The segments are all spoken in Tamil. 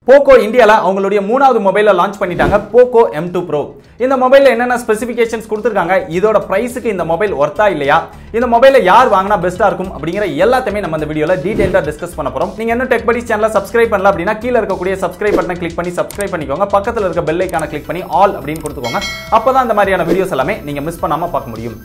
போக்கோ இந்தியால அவங்களுடைய மூணாவது மொபைலை லான்ச் பண்ணிட்டாங்க போக்கோ எம் டூ ப்ரோ இந்த மொபைல்ல என்னென்ன ஸ்பெசிஃபிகேஷன்ஸ் கொடுத்துருக்காங்க இதோட பிரைஸுக்கு இந்த மொபைல் ஒர்த்தா இல்லையா இந்த மொபைலை யார் வாங்கினா பெஸ்ட்டா இருக்கும் அப்படிங்கிற எல்லாத்தையுமே நம்ம இந்த வீடியோல டீடைலா டிஸ்கஸ் பண்ண போறோம் நீங்க இன்னும் டெக் படிஸ் சேனலை சப்ஸ்கிரைப் பண்ணல அப்படின்னா கீழே இருக்கக்கூடிய சப்ஸ்கிரைப் பட்டனை கிளிக் பண்ணி சப்ஸ்கிரைப் பண்ணிக்கோங்க பக்கத்துல இருக்க பெல் ஐக்கான கிளிக் பண்ணி ஆல் அப்படின்னு கொடுத்துக்கோங்க அப்பதான் இந்த மாதிரியான வீடியோஸ் எல்லாமே நீங்க மிஸ் பண்ணாம பார்க்க முடியும்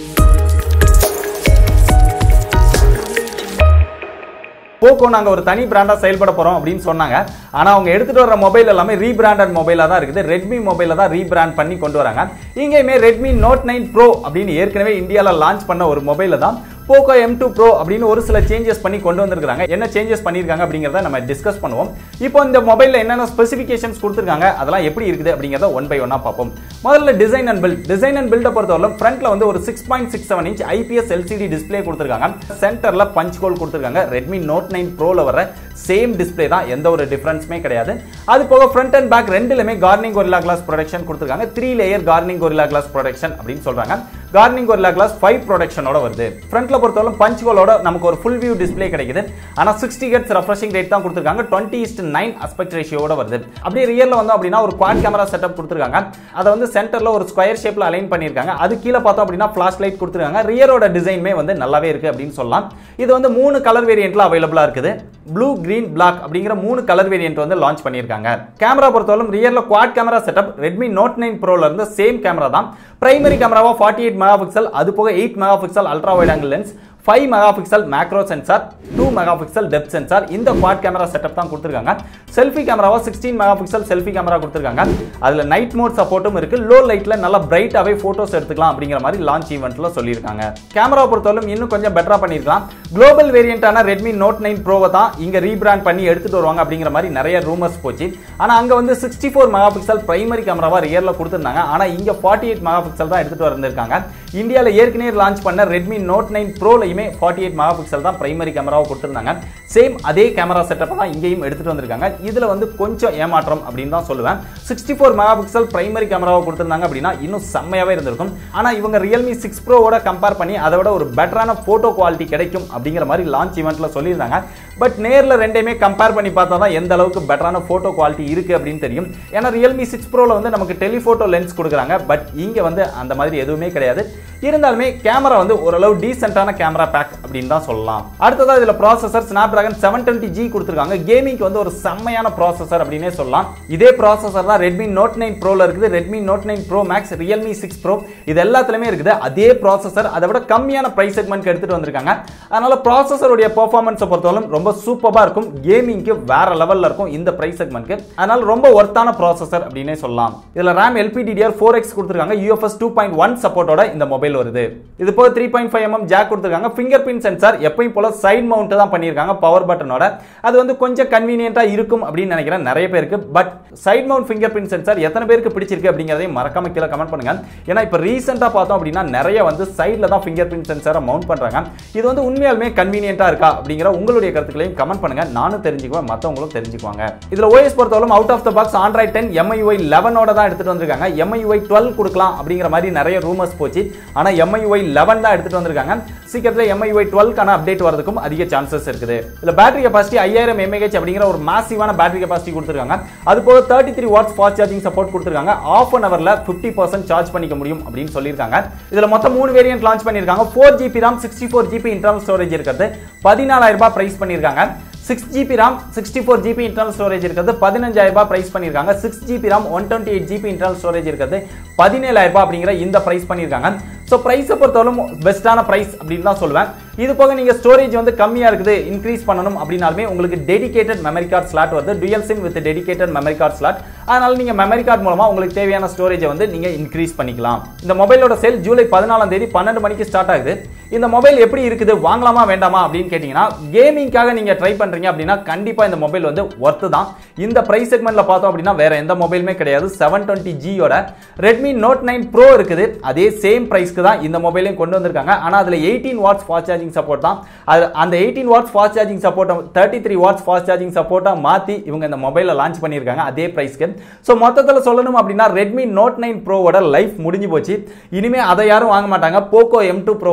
போக்கோ நாங்க ஒரு தனி பிராண்டா செயல்பட போறோம் அப்படின்னு சொன்னாங்க ஆனா அவங்க எடுத்துட்டு வர மொபைல் எல்லாமே ரீபிராண்டட் மொபைலா தான் இருக்குது ரெட்மி மொபைல தான் ரீபிராண்ட் பண்ணி கொண்டு வராங்க இங்கேயுமே ரெட்மி நோட் நைன் ப்ரோ அப்படின்னு ஏற்கனவே இந்தியால லான்ச் பண்ண ஒரு மொபைல தான் போக்கோ எம் டூ ப்ரோ அப்படின்னு ஒரு சில சேஞ்சஸ் பண்ணி கொண்டு வந்திருக்காங்க என்ன சேஞ்சஸ் பண்ணியிருக்காங்க அப்படிங்கிறத நம்ம டிஸ்கஸ் பண்ணுவோம் இப்போ இந்த மொபைலில் என்னென்ன ஸ்பெசிஃபிகேஷன்ஸ் கொடுத்துருக்காங்க அதெல்லாம் எப்படி இருக்குது அப்படிங்கிறத ஒன் பை ஒன்னா பார்ப்போம் முதல்ல design and build design and பில்டை பொறுத்தவரை ஃப்ரண்ட்ல வந்து ஒரு six point six seven inch IPS LCD display கொடுத்துருக்காங்க சென்டர்ல பஞ்ச் கோல் கொடுத்துருக்காங்க ரெட்மி நோட் நைன் ப்ரோல வர சேம் டிஸ்பிளே தான் எந்த ஒரு டிஃபரன்ஸுமே கிடையாது அது போக ஃப்ரண்ட் அண்ட் பேக் ரெண்டுலுமே கார்னிங் கொரில்லா கிளாஸ் ப்ரொடக்ஷன் கொடுத்துருக்காங்க three layer Corning Gorilla glass protection அப்படின்னு சொல்றாங்க கார்னிங் கொரில்லா கிளாஸ் ஃபைவ் ப்ரொடக்ஷனோட வருது ஃப்ரண்ட்ல பொறுத்தவரை பஞ்ச் கோலோட நமக்கு ஒரு ஃபுல் வியூ டிஸ்பிளே கிடைக்குது ஆனா சிக்ஸ்டி ஹெட்ஸ் ரெஃப்ரெஷிங் ரேட் தான் கொடுத்துருக்காங்க டுவெண்ட்டி இஸ்ட் நைன் அஸ்பெக்ட் ரேஷியோட வருது அப்படியே ரியல்ல வந்து அப்படின்னா ஒரு குவாட் கேமரா செட்டப் கொடுத்துருக்காங்க அதை வந்து சென்டர்ல ஒரு ஸ்கொயர் ஷேப்ல அலைன் பண்ணியிருக்காங்க அது கீழே பார்த்தோம் அப்படின்னா ஃபிளாஷ் லைட் கொடுத்துருக்காங்க ரியரோட டிசைனுமே வந்து நல்லாவே இருக்கு அப்படின்னு சொல்லலாம் இது வந்து மூணு கலர் வேரியன்ட்ல அவைலபிளா இருக்குது ப்ளூ கிரீன் பிளாக் அப்படிங்கிற மூணு கலர் வேரியன்ட் வந்து லான்ச் பண்ணியிருக்காங்க கேமரா பொறுத்தவரை ரியர்ல quad camera setup Redmi Note nine ப்ரோல இருந்து சேம் கேமரா தான் பிரைமரி கேமராவா ஃபார்ட்டி எயிட் மெகா பிக்சல் அது போக eight mega pixel ultra wide angle lens five mega pixel macro sensor two mega pixel depth sensor இந்த குவாட் கேமரா செட்டப் தான் கொடுத்துருக்காங்க செல்ஃபி கேமராவா sixteen mega pixel selfie camera கொடுத்துருக்காங்க அதுல நைட் மோட் சப்போர்ட்டும் இருக்கு லோ லைட்ல நல்லா பிரைட்டாவே போட்டோஸ் எடுத்துக்கலாம் அப்படிங்கிற மாதிரி லான்ச் ஈவெண்ட்ல சொல்லியிருக்காங்க கேமரா பொறுத்தவரைக்கும் இன்னும் கொஞ்சம் பெட்டரா பண்ணிருக்கலாம் குளோபல் வேரியண்டான ரெட்மி நோட் நைன் ப்ரோவை தான் இங்க ரீபிராண்ட் பண்ணி எடுத்துட்டு வருவாங்க அப்படிங்கிற மாதிரி நிறைய ரூமர்ஸ் போச்சு ஆனா அங்க வந்து sixty four mega pixel primary கேமராவா ரியர்ல கொடுத்துருந்தாங்க ஆனா இங்க ஃபார்ட்டி எயிட் மெகா பிக்சல் தான் எடுத்துட்டு வந்திருக்காங்க இந்தியாவில் ஏற்கனவே லான்ச் பண்ண ரெட்மி நோட் நைன் ப்ரோலையுமே ஃபார்ட்டி எயிட் மெகா பிக்சல் தான் பிரைமரி கேமராவை கொடுத்துருந்தாங்க சேம் அதே கேமரா செட்டப் தான் இங்கேயும் எடுத்துட்டு வந்திருக்காங்க இதுல வந்து கொஞ்சம் ஏமாற்றம் அப்படின்னு தான் சொல்லுவேன் sixty four mega pixel primary கேமராவை கொடுத்துருந்தாங்க அப்படின்னா இன்னும் செம்மையாவே இருந்திருக்கும் ஆனா இவங்க ரியல்மி சிக்ஸ் ப்ரோவோட கம்பேர் பண்ணி அதை விட ஒரு பெட்டரான போட்டோ குவாலிட்டி கிடைக்கும் அப்படிங்கிற மாதிரி லான்ச் ஈவெண்ட்ல சொல்லியிருந்தாங்க பட் நேர்ல ரெண்டையுமே கம்பேர் பண்ணி பார்த்தா தான் எந்த அளவுக்கு பெட்டரான போட்டோ குவாலிட்டி இருக்கு அப்படின்னு தெரியும் ஏன்னா ரியல்மி சிக்ஸ் ப்ரோல வந்து நமக்கு டெலிஃபோட்டோ லென்ஸ் கொடுக்குறாங்க பட் இங்க வந்து அந்த மாதிரி எதுவுமே கிடையாது இருந்தாலுமே கேமரா வந்து ஓரளவு டீசென்டான கேமரா பேக் அப்படின்னு தான் சொல்லலாம் அடுத்ததா இதுல processor Snapdragon seven twenty G கொடுத்துருக்காங்க கேமிங்க்கு வந்து ஒரு செம்மையான ப்ராசஸர் அப்படின்னே சொல்லலாம் இதே ப்ராசஸர் தான் ரெட்மி நோட் நைன் ப்ரோல இருக்குது Redmi Note nine Pro Max Realme six Pro இது எல்லாத்துலயுமே இருக்குது அதே ப்ராசஸர் அதை விட கம்மியான பிரைஸ் செக்மெண்ட் எடுத்துட்டு வந்திருக்காங்க அதனால ப்ராசஸருடைய பெர்ஃபார்மன்ஸை பொறுத்தவரை ரொம்ப சூப்பரா இருக்கும் கேமிங்க்கு வேற லெவல்ல இருக்கும் இந்த பிரைஸ் செக்மெண்ட்க்கு அதனால ரொம்ப ஒர்த்தான ப்ராசஸர் அப்படின்னே சொல்லலாம் இதுல ரேம் எல்பிடிடிஆர் ஃபோர் எக்ஸ் கொடுத்துருக்காங்க யூஎஃப்எஸ் டூ பாயிண்ட் ஒன் சப்போர்ட்டோட இந்த மொபைல் வருது இது போக three point five mm jack கொடுத்துருக்காங்க ஃபிங்கர் பிரிண்ட் சென்சார் எப்பயும் போல சைட் மவுண்ட் தான் பண்ணியிருக்காங்க பவர் பட்டனோட அது வந்து கொஞ்சம் கன்வீனியன்ட்டா இருக்கும் அப்படின்னு நினைக்கிறேன் நிறைய பேருக்கு but side mount finger print sensor எத்தனை பேருக்கு பிடிச்சிருக்கு அப்படிங்கிறதையும் மறக்காம கீழே கமெண்ட் பண்ணுங்க ஏன்னா இப்போ ரீசெண்டாக பார்த்தோம் அப்படின்னா நிறைய வந்து சைடில் தான் ஃபிங்கர் பிரிண்ட் சென்சாரை மவுண்ட் பண்றாங்க இது வந்து உண்மையாலுமே கன்வீனியன்ட்டா இருக்கா அப்படிங்கிற உங்களுடைய கருத்துக்களையும் கமெண்ட் பண்ணுங்க நானும் தெரிஞ்சுக்குவேன் மற்றவங்களும் தெரிஞ்சுக்குவாங்க இதுல ஓஎஸ் பொறுத்தவரை out of the box Android ten MIUI லெவனோட தான் எடுத்துட்டு வந்திருக்காங்க எம்ஐஒய் டுவெல் கொடுக்கலாம் அப்படிங்கிற மாதிரி நிறைய ரூமர்ஸ் போச்சு ஆனா எம்ஐஒய் லெவன் தான் எடுத்துட்டு வந்திருக்காங்க சீக்கிரத்தில் எம்ஐஒய் டுவெல்க்கான அப்டேட் வரதுக்கும் அதிக சான்சஸ் இருக்குது இதுல பேட்டரி கெபாசிட்டி ஐயாயிரம் எம்ஏஹெச் அப்படிங்கிற ஒரு மாசிவான பேட்டரி கெபாசிட்டி கொடுத்துருக்காங்க அது போக thirty three watts fast charging support கொடுத்துருக்காங்க ஆஃப் அன் அவர்ல ஃபிஃப்டி பர்சன்ட் சார்ஜ் பண்ணிக்க முடியும் அப்படின்னு சொல்லியிருக்காங்க இதுல மொத்தம் மூணு வேரியன்ட் லான்ச் பண்ணியிருக்காங்க four GB RAM sixty four GB internal storage இருக்கிறது பதினாலாயிரம் ரூபாய் பிரைஸ் பண்ணியிருக்காங்க six GB RAM sixty four GB internal storage இருக்கிறது பதினஞ்சாயிரம் ரூபாய் பிரைஸ் பண்ணியிருக்காங்க six GB RAM one twenty eight GB internal storage இருக்கிறது பதினேழாயிரம் ரூபாய் அப்படிங்கிற இந்த பிரைஸ் பண்ணியிருக்காங்க ஸோ ப்ரைஸை பொறுத்தவரைக்கும் பெஸ்ட்டான ப்ரைஸ் அப்படின்னு தான் சொல்லுவேன் இது போக நீங்க ஸ்டோரேஜ் வந்து கம்மியா இருக்குது இன்க்ரீஸ் பண்ணணும் அப்படின்னாலுமே உங்களுக்கு டெடிகேட்டட் மெமரி கார்டு ஸ்லாட் வருது dual SIM with dedicated memory card slot அதனால நீங்க மெமரி கார்டு மூலமா உங்களுக்கு தேவையான ஸ்டோரேஜை வந்து நீங்க இன்க்ரீஸ் பண்ணிக்கலாம் இந்த மொபைலோட சேல் ஜூலை பதினாலாம் தேதி பன்னெண்டு மணிக்கு ஸ்டார்ட் ஆகுது இந்த மொபைல் எப்படி இருக்குது வாங்கலாமா வேண்டாமா அப்படின்னு கேட்டீங்கன்னா கேமிங்காக நீங்க ட்ரை பண்றீங்க அப்படின்னா கண்டிப்பா இந்த மொபைல் வந்து ஒர்த்து தான் இந்த பிரைஸ் செக்மெண்ட்ல பார்த்தோம் அப்படின்னா வேற எந்த மொபைலுமே கிடையாது செவன் டுவெண்ட்டி ஜியோட ரெட்மி நோட் நைன் ப்ரோ இருக்குது அதே சேம் பிரைஸ்க்கு தான் இந்த மொபைலையும் கொண்டு வந்திருக்காங்க ஆனா அதுல eighteen watts fast charging support தான் அது அந்த eighteen watts fast charging support thirty three watts fast charging சப்போர்ட்டா மாத்தி இவங்க இந்த மொபைலை லான்ச் பண்ணியிருக்காங்க அதே பிரைஸ்க்கு ஸோ மொத்தத்தில் சொல்லணும் அப்படின்னா ரெட்மி நோட் நைன் ப்ரோவோட லைஃப் முடிஞ்சு போச்சு இனிமே அதை யாரும் வாங்க மாட்டாங்க போக்கோ எம் டூ ப்ரோவை தான் வாங்குவாங்க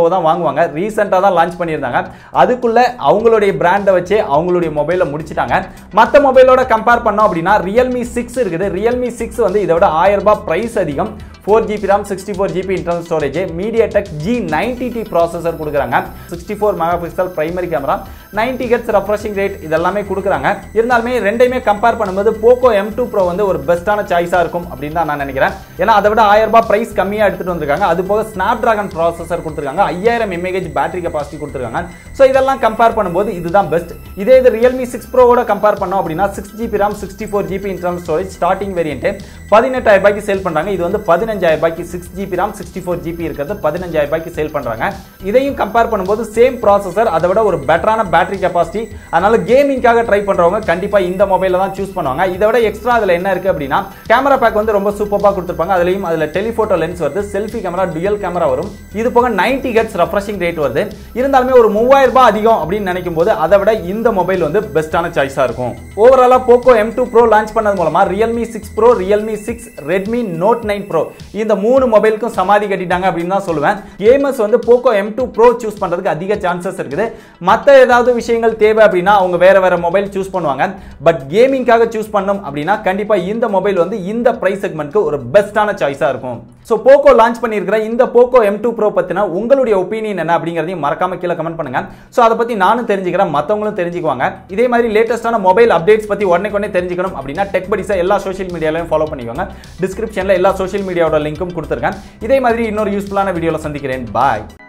வாங்குவாங்க ரீசெண்டாக தான் லான்ச் பண்ணியிருந்தாங்க அதுக்குள்ள அவங்களுடைய பிராண்டை வச்சு அவங்களுடைய மொபைலை முடிச்சிட்டாங்க மற்ற மொபைலோட கம்பேர் பண்ணோம் அப்படின்னா ரியல்மி சிக்ஸ் இருக்குது ரியல்மி சிக்ஸ் வந்து இதை விட ஆயிரம் ரூபாய் பிரைஸ் அதிகம் four GB RAM sixty four GB internal storage MediaTek G ninety T processor கொடுக்குறாங்க sixty four mega pixel primary camera ninety hertz refreshing rate இதெல்லாமே கொடுக்குறாங்க இருந்தாலுமே ரெண்டையுமே கம்பேர் பண்ணும்போது போக்கோ எம் டூ ப்ரோ வந்து ஒரு பெஸ்ட்டான சாய்ஸாக இருக்கும் அப்படின்னு தான் நான் நினைக்கிறேன் ஏன்னா அதை விட ஆயிரம் ரூபாய் பிரைஸ் கம்மியாக எடுத்துட்டு வந்திருக்காங்க அது போக ஸ்னாப் டிராகன் ப்ராசஸர் கொடுத்துருக்காங்க ஐயாயிரம் எம்ஏஹெச் பேட்டரி கெபாசிட்டி கொடுத்துருக்காங்க ஸோ இதெல்லாம் கம்பேர் பண்ணும்போது இதுதான் பெஸ்ட் இதே இது ரியல்மி சிக்ஸ் ப்ரோவோட கம்பேர் பண்ணோம் அப்படின்னா six GB RAM sixty four GB internal storage starting variant பதினெட்டாயிரம் ரூபாய்க்கு சேல் பண்றாங்க இது வந்து பதினஞ்சாயிரம் ரூபாய்க்கு six GB RAM sixty four GB இருக்கிறது பதினஞ்சாயிரம் ரூபாய்க்கு சேல் பண்றாங்க இதையும் கம்பேர் பண்ணும்போது சேம் ப்ராசஸர் அதை விட ஒரு பெட்டரான பேட்டரி கெபாசிட்டி அதனால கேமிங்காக ட்ரை பண்றவங்க கண்டிப்பா இந்த மொபைல தான் சூஸ் பண்ணுவாங்க இதை விட எக்ஸ்ட்ரா அதுல என்ன இருக்கு அப்படின்னா கேமரா பேக் வந்து ரொம்ப சூப்பராக கொடுத்துருப்பாங்க அதுலயும் அதுல டெலிஃபோட்டோ லென்ஸ் வருது செல்ஃபி கேமரா டுயல் கேமரா வரும் இது போக நைன்டி ஹெட்ஸ் ரெஃப்ரெஷிங் ரேட் வருது இருந்தாலுமே ஒரு மூவாயிரம் ரூபாய் அதிகம் அப்படின்னு நினைக்கும் போது அதை விட இந்த மொபைல் வந்து பெஸ்ட்டான சாய்ஸா இருக்கும் ஓவராலா Poco M two Pro launch பண்ணது மூலமா Realme six Pro Realme six Redmi Note nine Pro இந்த மூணு மொபைலுக்கும் சமாதி கட்டிட்டாங்க அப்படின்னு தான் சொல்லுவேன் கேமர்ஸ் வந்து Poco M two Pro choose பண்றதுக்கு அதிக சான்சஸ் இருக்குது மற்ற ஏதாவது விஷயங்கள் தேவை அப்படின்னா அவங்க வேற வேற மொபைல் சூஸ் பண்ணுவாங்க பட் கேமிங்காக சூஸ் பண்ணோம் அப்படின்னா கண்டிப்பா இந்த மொபைல் வந்து இந்த பிரைஸ் செக்மெண்ட்க்கு ஒரு பெஸ்ட்டான சாய்ஸா இருக்கும் ஸோ போக்கோ லான்ச் பண்ணியிருக்கிற இந்த போக்கோ எம் டூ ப்ரோ பத்தின உங்களுடைய ஒப்பீனியன் என்ன அப்படிங்கிறதையும் மறக்காம கீழே கமெண்ட் பண்ணுங்க ஸோ அதை பத்தி நானும் தெரிஞ்சுக்கிறேன் மற்றவங்களும் தெரிஞ்சுக்குவாங்க இதே மாதிரி லேட்டஸ்டான மொபைல் அப்டேட்ஸ் பத்தி உடனே உடனே தெரிஞ்சுக்கணும் அப்படின்னா டெக் படிஸை எல்லா சோஷியல் மீடியாலையும் ஃபாலோ பண்ணிக்கோங்க டிஸ்கிரிப்ஷனில் எல்லா சோஷியல் மீடியாவோட லிங்க்கும் கொடுத்துருக்கேன் இதே மாதிரி இன்னொரு யூஸ்ஃபுல்லான வீடியோவில் சந்திக்கிறேன் பாய்